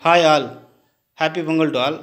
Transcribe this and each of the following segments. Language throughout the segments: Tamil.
hi all happy Pongal to all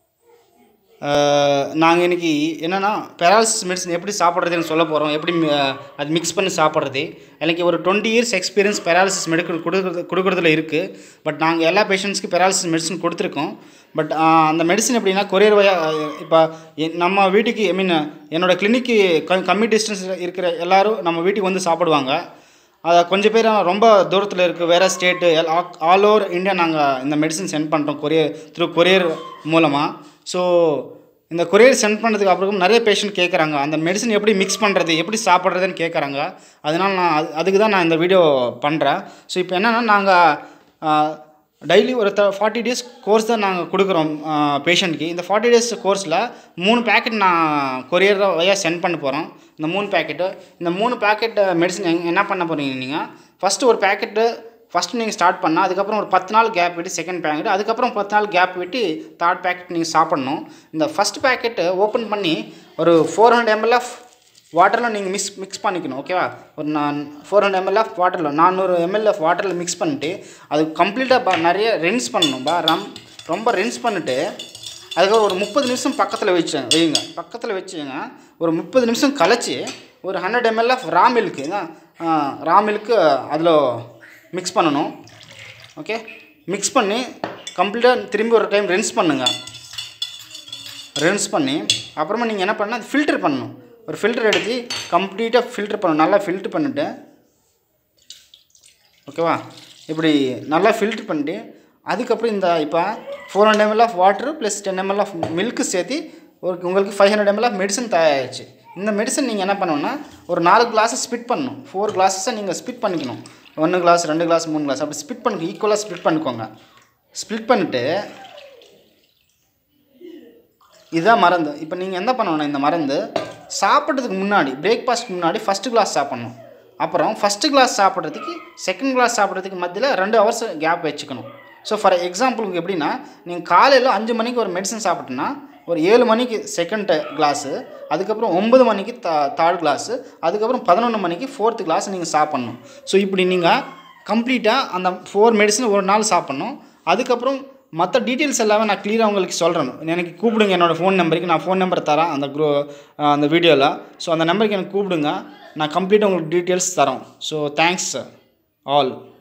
நாங்கள் இன்றைக்கி என்னென்னா பெராலிசிஸ் மெடிசன் எப்படி சாப்பிட்றதுன்னு சொல்ல போகிறோம் எப்படி மி- அது மிக்ஸ் பண்ணி சாப்பிட்றது எனக்கு ஒரு twenty years experience paralysis medical கொடுக்குறது கொடுக்குறதுல இருக்குது பட் நாங்கள் எல்லா பேஷண்ட்ஸ்க்கு பெராலிசிஸ் மெடிசன் கொடுத்துருக்கோம் பட் அந்த மெடிசன் எப்படின்னா கொரியர் வயா இப்போ நம்ம வீட்டுக்கு ஐ மீன் என்னோடய கிளினிக்கு கம்மி டிஸ்டன்ஸ் இருக்கிற எல்லாரும் நம்ம வீட்டுக்கு வந்து சாப்பிடுவாங்க அதை கொஞ்சம் பேர் ரொம்ப தூரத்தில் இருக்குது வேறு ஸ்டேட்டு ஆல் ஓவர் இந்தியா நாங்கள் இந்த மெடிசன் சென்ட் பண்ணுறோம் கொரியர் த்ரூ கொரியர் மூலமாக ஸோ இந்த கொரியர் சென்ட் பண்ணதுக்கு அப்புறம் நிறைய பேஷண்ட் கேட்குறாங்க அந்த மெடிசன் எப்படி மிக்ஸ் பண்ணுறது எப்படி சாப்பிட்றதுன்னு கேட்குறாங்க அதனால் நான் அது அதுக்கு தான் நான் இந்த வீடியோ பண்ணுறேன் ஸோ இப்போ என்னென்னா நாங்கள் டெய்லி ஒரு த ஃபார்ட்டி டேஸ் கோர்ஸ் தான் நாங்கள் கொடுக்குறோம் பேஷண்ட்க்கு இந்த ஃபார்ட்டி டேஸ் கோர்ஸில் மூணு பேக்கெட் நான் கொரியர் வழியாக சென்ட் பண்ண போகிறோம் இந்த மூணு பேக்கெட்டு இந்த மூணு பேக்கெட் மெடிசன் எங்க என்ன பண்ண போகிறீங்க நீங்கள் ஃபஸ்ட்டு ஒரு பேக்கெட்டு ஃபஸ்ட்டு நீங்கள் ஸ்டார்ட் பண்ணால் அதுக்கப்புறம் ஒரு பத்து நாள் கேப் விட்டு செகண்ட் பேக்கெட் அதுக்கப்புறம் பத்து நாள் கேப் விட்டு தேர்ட் பேக்கெட் நீங்கள் சாப்பிட்ணும் இந்த ஃபஸ்ட் பேக்கெட்டு ஓப்பன் பண்ணி ஒரு ஃபோர் ஹண்ட்ரட் எம்எல் ஆஃப் வாட்டரில் நீங்கள் மிக்ஸ் மிக்ஸ் பண்ணிக்கணும் ஓகேவா ஒரு நான் ஃபோர் ஹண்ட்ரட் எம்எல் ஆஃப் வாட்டரில் நானூறு எம்எல் ஆஃப் வாட்டரில் மிக்ஸ் பண்ணிட்டு அது கம்ப்ளீட்டாக பா நிறைய ரின்ஸ் பண்ணணும் பா ரம் ரொம்ப ரின்ஸ் பண்ணிவிட்டு அதுக்கப்புறம் ஒரு முப்பது நிமிஷம் பக்கத்தில் வச்சு வைங்க பக்கத்தில் வச்சுங்க ஒரு முப்பது நிமிஷம் கழிச்சு ஒரு hundred ml of raw milk raw milk அதில் மிக்ஸ் பண்ணணும் ஓகே மிக்ஸ் பண்ணி கம்ப்ளீட்டாக திரும்பி ஒரு டைம் ரின்ஸ் பண்ணுங்கள் ரின்ஸ் பண்ணி அப்புறமா நீங்கள் என்ன பண்ணால் அது ஃபில்டர் பண்ணணும் ஒரு ஃபில்டர் எடுத்து கம்ப்ளீட்டாக ஃபில்டர் பண்ணணும் நல்லா ஃபில்டர் பண்ணிவிட்டு ஓகேவா இப்படி நல்லா ஃபில்டர் பண்ணிட்டு அதுக்கப்புறம் இந்த இப்போ four hundred ml of water plus ten ml of milk சேர்த்து ஒரு உங்களுக்கு five hundred ml of medicine தயாராகிடுச்சு இந்த மெடிசன் நீங்கள் என்ன பண்ணணும்னா ஒரு நாலு கிளாஸை ஸ்பிட் பண்ணணும் ஃபோர் கிளாஸஸை நீங்கள் ஸ்பிட் பண்ணிக்கணும் ஒன்று கிளாஸ் ரெண்டு கிளாஸ் மூணு கிளாஸ் அப்படி ஸ்பிட் பண்ணி ஈக்குவலாக ஸ்பிட் பண்ணிக்கோங்க ஸ்பிட் பண்ணிவிட்டு இதுதான் மருந்து இப்போ நீங்கள் என்ன பண்ணணும் இந்த மருந்து சாப்பிட்றதுக்கு முன்னாடி பிரேக்ஃபாஸ்ட் முன்னாடி ஃபஸ்ட்டு கிளாஸ் சாப்பிட்ணும் அப்புறம் ஃபஸ்ட்டு கிளாஸ் சாப்பிட்றதுக்கு செகண்ட் கிளாஸ் சாப்பிட்றதுக்கு மத்தியில் ரெண்டு ஹவர்ஸ் கேப் வச்சுக்கணும் ஸோ ஃபார் எக்ஸாம்பிளுக்கு எப்படின்னா நீங்கள் காலையில் அஞ்சு மணிக்கு ஒரு மெடிசன் சாப்பிட்டோன்னா ஒரு ஏழு மணிக்கு செகண்ட் கிளாஸு அதுக்கப்புறம் ஒன்பது மணிக்கு த தேர்ட் கிளாஸு அதுக்கப்புறம் பதினொன்று மணிக்கு ஃபோர்த்து கிளாஸ் நீங்கள் சாப்பிட்ணும் ஸோ இப்படி நீங்கள் கம்ப்ளீட்டாக அந்த ஃபோர் மெடிசன் ஒரு நாள் சாப்பிட்ணும் அதுக்கப்புறம் மற்ற டீட்டெயில்ஸ் எல்லாமே நான் க்ளியராக உங்களுக்கு சொல்கிறேன் எனக்கு கூப்பிடுங்க என்னோடய ஃபோன் நம்பருக்கு நான் ஃபோன் நம்பர் தரேன் அந்த க்ரோ அந்த வீடியோவில் ஸோ அந்த நம்பருக்கு எனக்கு கூப்பிடுங்க நான் கம்ப்ளீட்டாக உங்களுக்கு டீட்டெயில்ஸ் தரோம் ஸோ தேங்க்ஸ் ஆல்